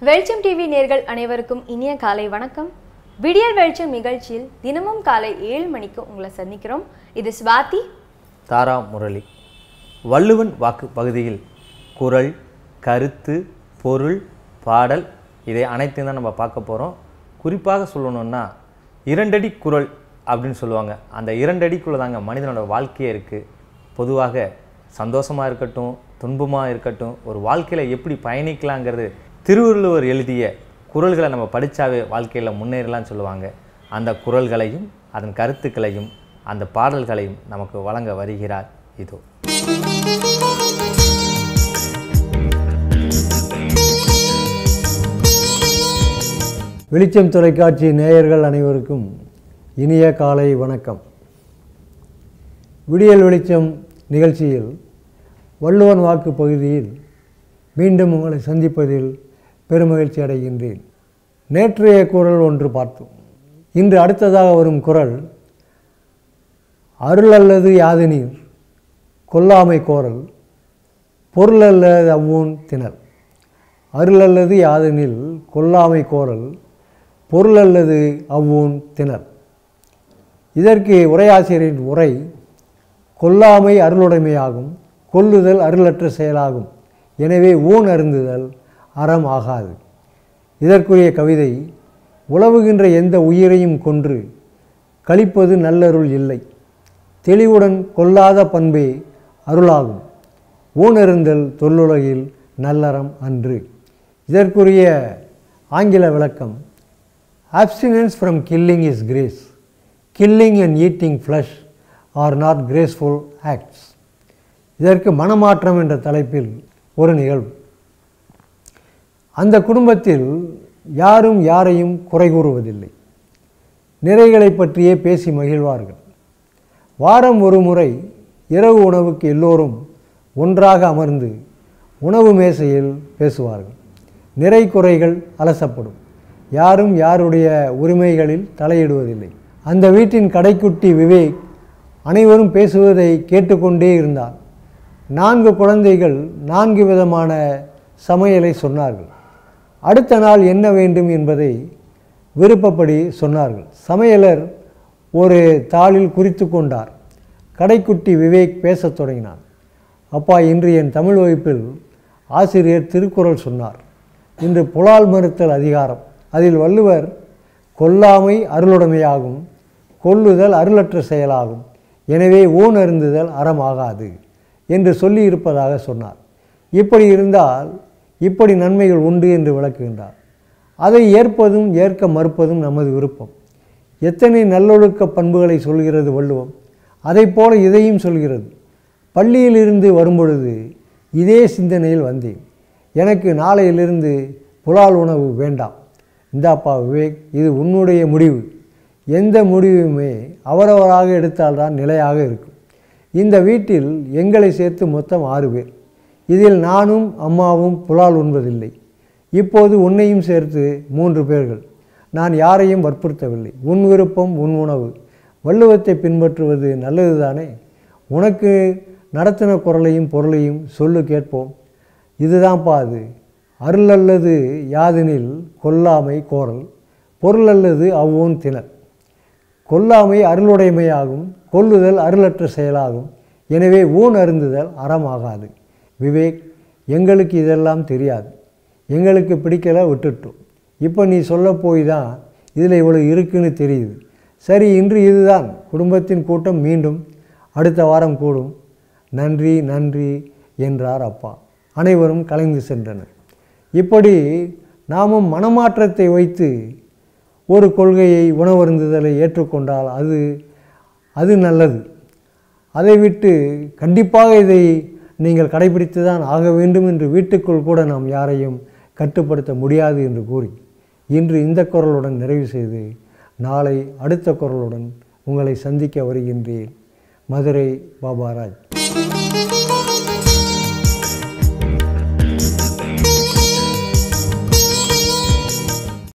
வெளிச்சம் டிவி நேர்கள் அனைவருக்கும் இனிய காலை வணக்கம் விடியல் வெளிச்சம் நிகழ்ச்சியில் தினமும் காலை ஏழு மணிக்கு உங்களை சந்திக்கிறோம் இது ஸ்வாதி தாரா முரளி வள்ளுவன் வாக்கு பகுதியில் குறள் கருத்து பொருள் பாடல் இதை அனைத்தையும் தான் நம்ம பார்க்க போகிறோம் குறிப்பாக சொல்லணும்னா இரண்டடி குறள் அப்படின்னு சொல்லுவாங்க அந்த இரண்டடிக்குள்ளே தாங்க மனிதனோட வாழ்க்கையே இருக்குது பொதுவாக சந்தோஷமாக இருக்கட்டும் துன்பமாக இருக்கட்டும் ஒரு வாழ்க்கையில் எப்படி பயணிக்கலாங்கிறது திருவள்ளுவர் எழுதிய குறள்களை நம்ம படித்தாவே வாழ்க்கையில் முன்னேறலாம்னு சொல்லுவாங்க அந்த குறள்களையும் அதன் கருத்துக்களையும் அந்த பாடல்களையும் நமக்கு வழங்க வருகிறார் இதோ வெளிச்சம் தொலைக்காட்சி நேயர்கள் அனைவருக்கும் இனிய காலை வணக்கம் விடியல் வெளிச்சம் நிகழ்ச்சியில் வள்ளுவன் வாக்கு பகுதியில் மீண்டும் உங்களை சந்திப்பதில் பெருமகிழ்ச்சி அடைகின்றேன் நேற்றைய குரல் ஒன்று பார்த்தோம் இன்று அடுத்ததாக வரும் குரல் அருள் அல்லது யாதனீர் கொல்லாமை கோரல் பொருள் அல்லது அவ்வூன் திணல் அருள் அல்லது யாதெனில் கொல்லாமை கோரல் பொருள் அல்லது அவ்வூன் திணல் இதற்கு உரையாசிரியரின் உரை கொல்லாமை அருளுடைமையாகும் கொல்லுதல் அருளற்ற செயலாகும் எனவே ஊன் அருந்துதல் அறம் ஆகாது இதற்குரிய கவிதை உழவுகின்ற எந்த உயிரையும் கொன்று கழிப்பது நல்லருள் இல்லை தெளிவுடன் கொல்லாத பண்பே அருளாகும் ஊனருந்தல் தொல்லுலகில் நல்லறம் அன்று இதற்குரிய ஆங்கில விளக்கம் abstinence from killing is grace killing and eating flesh are not graceful acts இதற்கு மனமாற்றம் என்ற தலைப்பில் ஒரு நிகழ்வு அந்த குடும்பத்தில் யாரும் யாரையும் குறை கூறுவதில்லை நிறைகளை பற்றியே பேசி மகிழ்வார்கள் வாரம் ஒரு முறை இரவு உணவுக்கு எல்லோரும் ஒன்றாக அமர்ந்து உணவு மேசையில் பேசுவார்கள் நிறை குறைகள் அலசப்படும் யாரும் யாருடைய உரிமைகளில் தலையிடுவதில்லை அந்த வீட்டின் கடைக்குட்டி விவேக் அனைவரும் பேசுவதை கேட்டுக்கொண்டே இருந்தார் நான்கு குழந்தைகள் நான்கு விதமான சமையலை சொன்னார்கள் அடுத்த நாள் என்ன வேண்டும் என்பதை விருப்பப்படி சொன்னார்கள் சமையலர் ஒரு தாளில் குறித்து கொண்டார் கடைக்குட்டி விவேக் பேசத் தொடங்கினான் அப்பா இன்று என் தமிழ் வகுப்பில் ஆசிரியர் திருக்குறள் சொன்னார் இன்று புலால் மறுத்தல் அதிகாரம் அதில் வள்ளுவர் கொல்லாமை அருளுடைமையாகும் கொல்லுதல் அருளற்ற செயலாகும் எனவே ஊன் அருந்துதல் அறமாகாது என்று சொல்லி இருப்பதாக சொன்னார் இப்படி இருந்தால் இப்படி நன்மைகள் உண்டு என்று விளக்குகின்றார் அதை ஏற்பதும் ஏற்க மறுப்பதும் நமது விருப்பம் எத்தனை நல்லொழுக்க பண்புகளை சொல்கிறது வள்ளுவம் அதைப் போல இதையும் சொல்கிறது பள்ளியிலிருந்து வரும்பொழுது இதே சிந்தனையில் வந்தேன் எனக்கு நாளையிலிருந்து புலால் உணவு வேண்டாம் இந்தாப்பா விவேக் இது உன்னுடைய முடிவு எந்த முடிவுமே அவரவராக எடுத்தால்தான் நிலையாக இருக்கும் இந்த வீட்டில் எங்களை சேர்த்து மொத்தம் ஆறு பேர் இதில் நானும் அம்மாவும் புலால் உண்பதில்லை இப்போது உன்னையும் சேர்த்து மூன்று பேர்கள் நான் யாரையும் வற்புறுத்தவில்லை உன் விருப்பம் உன் உணவு வள்ளுவத்தை பின்பற்றுவது நல்லதுதானே உனக்கு நடத்தின குரலையும் பொருளையும் சொல்லு கேட்போம் இதுதான்ப்பா அது அருள் அல்லது யாதெனில் கொல்லாமை கோரல் பொருள் அல்லது அவ்வோன் திணல் கொல்லாமை அருளுடைமையாகும் கொல்லுதல் அருளற்ற செயலாகும் எனவே ஊன் அருந்துதல் அறமாகாது விவேக் எங்களுக்கு இதெல்லாம் தெரியாது எங்களுக்கு பிடிக்கல விட்டுட்டோம் இப்போ நீ சொல்ல போய் தான் இதில் இவ்வளோ இருக்குன்னு தெரியுது சரி இன்று இதுதான் குடும்பத்தின் கூட்டம் மீண்டும் அடுத்த வாரம் கூடும் நன்றி நன்றி என்றார் அப்பா அனைவரும் கலைந்து சென்றனர் இப்படி நாமும் மனமாற்றத்தை வைத்து ஒரு கொள்கையை உணவருந்துதலை ஏற்றுக்கொண்டால் அது அது நல்லது அதை விட்டு கண்டிப்பாக இதை நீங்கள் கடைபிடித்து தான் ஆக வேண்டும் என்று வீட்டுக்குள் கூட நாம் யாரையும் கட்டுப்படுத்த முடியாது என்று கூறி இன்று இந்த குரலுடன் நிறைவு செய்து நாளை அடுத்த குரலுடன் உங்களை சந்திக்க வருகின்றேன் மதுரை பாபாராஜ்